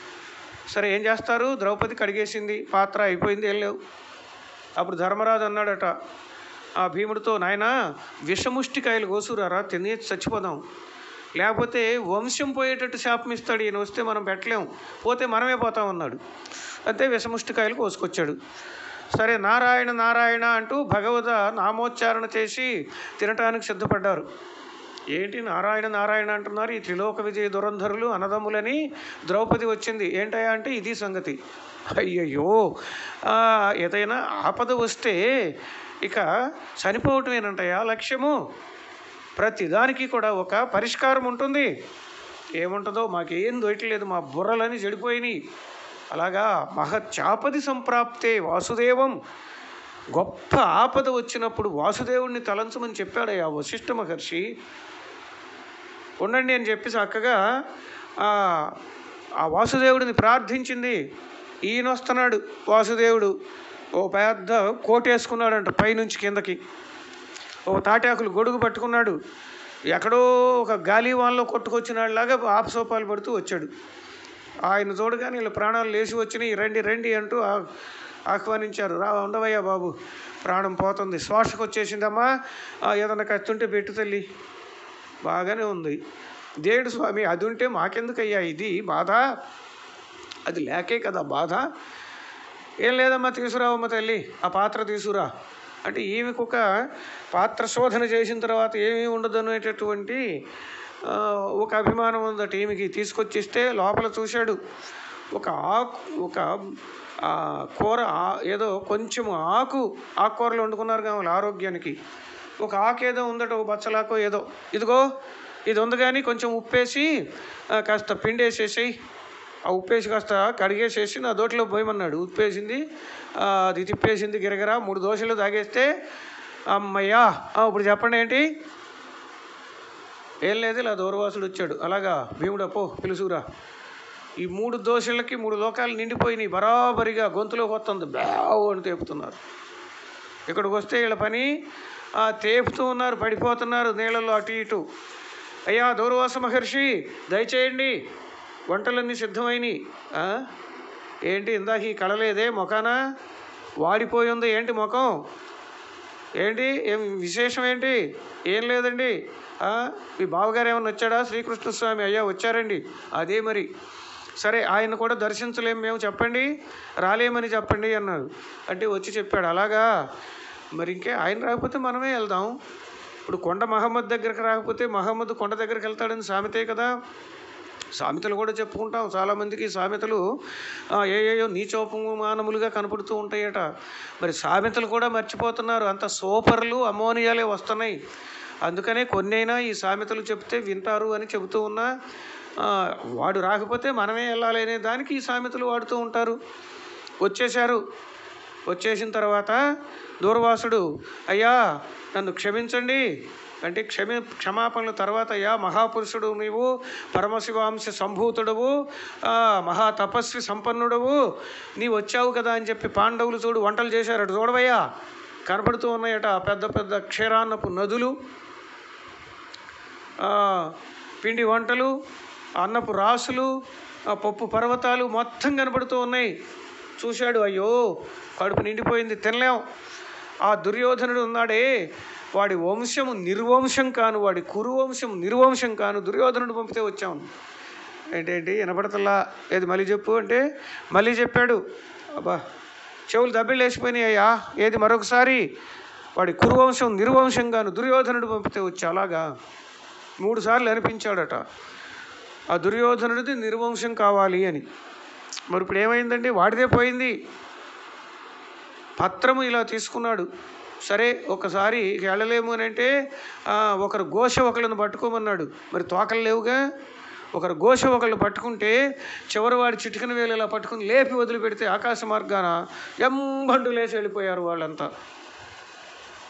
సరే ఏం చేస్తారు ద్రౌపది కడిగేసింది పాత్ర అయిపోయింది ఏం లేవు అప్పుడు ధర్మరాజు అన్నాడట ఆ భీముడితో నాయన విషముష్టికాయలు కోసురారా తిని చచ్చిపోదాం లేకపోతే వంశం పోయేటట్టు శాపం ఇస్తాడు ఈయన వస్తే మనం పెట్టలేం పోతే మనమే పోతాం అన్నాడు అంతే విషముష్టికాయలు కోసుకొచ్చాడు సరే నారాయణ నారాయణ అంటూ భగవత నామోచ్చారణ చేసి తినటానికి సిద్ధపడ్డారు ఏంటి నారాయణ నారాయణ అంటున్నారు ఈ త్రిలోక విజయ దురంధరులు అనదమ్ములని ద్రౌపది వచ్చింది ఏంటయ్యా అంటే ఇది సంగతి అయ్యయ్యో ఆ, ఏదైనా ఆపద వస్తే ఇక చనిపోవటమేనంటయ్యా లక్ష్యము ప్రతిదానికి కూడా ఒక పరిష్కారం ఉంటుంది ఏముంటుందో మాకేం దొరకలేదు మా బుర్రలని చెడిపోయినాయి అలాగా మహత్యాపది సంప్రాప్తే వాసుదేవం గొప్ప ఆపద వచ్చినప్పుడు వాసుదేవుణ్ణి తలంచమని చెప్పాడయ్యా వశిష్ఠ మహర్షి ఉండండి అని చెప్పి చక్కగా ఆ, ఆ వాసుదేవుడిని ప్రార్థించింది ఈయన వస్తున్నాడు వాసుదేవుడు ఓ పెద్ద కోటేసుకున్నాడంట పైనుంచి కిందకి ఓ తాటాకులు గొడుగు పట్టుకున్నాడు ఎక్కడో ఒక గాలివాన్లో కొట్టుకొచ్చినాడులాగా ఆపసోపాలు పడుతూ వచ్చాడు ఆయన చూడగానే వీళ్ళ ప్రాణాలు లేచి వచ్చినాయి రండి రండి అంటూ ఆ- ఆహ్వానించారు రా ఉండవయ్యా బాబు ప్రాణం పోతుంది శ్వాసకు వచ్చేసిందమ్మా ఆ, ఏదన్నా కత్తుంటే పెట్టు తల్లి బాగానే ఉంది దేవుడు స్వామి అది ఉంటే మాకెందుకయ్యా ఇది బాధ అది లేకే కదా బాధ ఏం లేదమ్మా తీసుకురావమ్మ తల్లి ఆ పాత్ర తీసుకురా అంటే ఈమెకు ఒక పాత్ర శోధన చేసిన తర్వాత ఏమీ ఉండదు అనేటటువంటి ఆ, ఒక అభిమానం ఉందట ఈమెకి తీసుకొచ్చిస్తే లోపల చూశాడు ఒక ఆకు ఒక ఆ, కూర ఆ- ఏదో కొంచెం ఆకు ఆకుకూరలు వండుకున్నారు కావాలి ఆరోగ్యానికి ఒక ఆకు ఏదో ఉందట ఒక బచ్చలాకో ఏదో ఇదిగో ఇది ఉంది కానీ కొంచెం ఉప్పేసి ఆ, కాస్త పిండి వేసేసి ఆ ఉప్పేసి కాస్త కడిగేసేసి నా దోటిలో పోయమన్నాడు ఉప్పేసింది ఆ, అది తిప్పేసింది గిరగిరా మూడు దోశలు తాగేస్తే అమ్మయ్యా ఆ, ఇప్పుడు చెప్పండి ఏంటి ఏం లేదు ఇలా దూరవాసుడు వచ్చాడు అలాగా భీముడు పో పిలుసురా ఈ మూడు దోశలకి మూడు లోకాలు నిండిపోయినాయి బరాబరిగా గొంతులోకి వస్తుంది బ్యావ్ అని తేపుతున్నారు ఇక్కడికి వస్తే వీళ్ళ పని ఆ, తేపుతూ ఉన్నారు పడిపోతున్నారు నీళ్ళలో అటు ఇటు అయ్యా దూర్వాస మహర్షి దయచేయండి వంటలన్నీ సిద్ధమైనవి ఆ? ఏంటి ఇందాక ఈ కళలేదే మొఖాన వాడిపోయి ఉంది ఏంటి ముఖం ఏంటి ఏం విశేషం ఏంటి ఏం లేదండి ఆ, మీ బావగారు ఏమన్నా వచ్చాడా శ్రీకృష్ణ స్వామి అయ్యా వచ్చారండి అదే మరి సరే ఆయన కూడా దర్శించలేం మేము చెప్పండి రాలేమని చెప్పండి అన్నాడు అంటే వచ్చి చెప్పాడు అలాగా మరి ఇంకే ఆయన రాకపోతే మనమే వెళ్దాం ఇప్పుడు కొండ మహమ్మద్ దగ్గరికి రాకపోతే మహమ్మద్ కొండ దగ్గరికి వెళ్తాడని సామెతే కదా సామెతలు కూడా చెప్పుకుంటాం చాలామందికి సామెతలు ఆ, ఏ ఏయో నీచోపమానములుగా కనపడుతూ ఉంటాయట మరి సామెతలు కూడా మర్చిపోతున్నారు అంత సూపర్లు అమోనియాలే వస్తున్నాయి అందుకనే కొన్నైనా ఈ సామెతలు చెప్తే వింటారు అని చెబుతూ ఉన్నా ఆ, వాడు రాకపోతే మనమే వెళ్ళాలి అనే దానికి ఈ సామెతలు వాడుతూ ఉంటారు వచ్చేశారు వచ్చేసిన తర్వాత దూర్వాసుడు అయ్యా నన్ను క్షమించండి అంటే క్షమి క్షమాపణల తర్వాత అయ్యా మహాపురుషుడు నీవు పరమశివాంశ సంభూతుడవు ఆ, మహా తపస్వి సంపన్నుడవు నీవు వచ్చావు కదా అని చెప్పి పాండవులు చూడు వంటలు చేశారు అటు చూడవయ్యా కనపడుతూ ఉన్నాయట ఆ పెద్ద పెద్ద క్షీరాన్నపు నదులు ఆ, పిండి వంటలు అన్నపు రాసులు ఆ పప్పు పర్వతాలు మొత్తం కనబడుతూ ఉన్నాయి చూశాడు అయ్యో కడుపు నిండిపోయింది తినలేం ఆ దుర్యోధనుడు ఉన్నాడే వాడి వంశము నిర్వంశం కాను వాడి కురువంశం నిర్వంశం కాను దుర్యోధనుడు పంపితే వచ్చాం ఏంటేంటి వినపడతల్లా ఏది మళ్ళీ చెప్పు అంటే మళ్ళీ చెప్పాడు అబ్బా చెవులు దబ్బిళ్ళు వేసిపోయినాయి అయ్యా ఏది మరొకసారి వాడి కురువంశం నిర్వంశంగాను దుర్యోధనుడు పంపితే వచ్చి అలాగా మూడు సార్లు అనిపించాడట ఆ దుర్యోధనుడిది నిర్వంశం కావాలి అని మరి ఇప్పుడు ఏమైందండి వాడిదే పోయింది పత్రము ఇలా తీసుకున్నాడు సరే ఒకసారి ఇక వెళ్ళలేము అని అంటే ఆ, ఒకరు ఘోష ఒకళ్ళని పట్టుకోమన్నాడు మరి తోకలు లేవుగా ఒకరు ఘోష ఒకళ్ళు పట్టుకుంటే చివరి వాడి చిటికన వేలు ఇలా పట్టుకుని లేపి వదిలిపెడితే ఆకాశ మార్గాన ఎంబండు లేచి వెళ్ళిపోయారు వాళ్ళంతా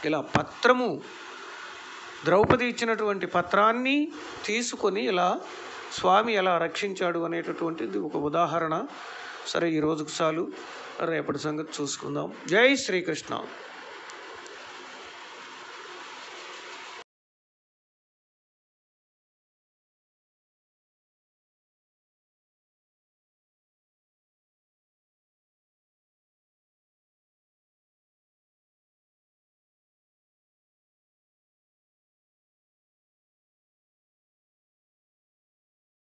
ఇలా పత్రము ద్రౌపది ఇచ్చినటువంటి పత్రాన్ని తీసుకొని ఇలా స్వామి ఎలా రక్షించాడు అనేటటువంటిది ఒక ఉదాహరణ సరే ఈ రోజుకు చాలు రేపటి సంగతి చూసుకుందాం జై శ్రీకృష్ణ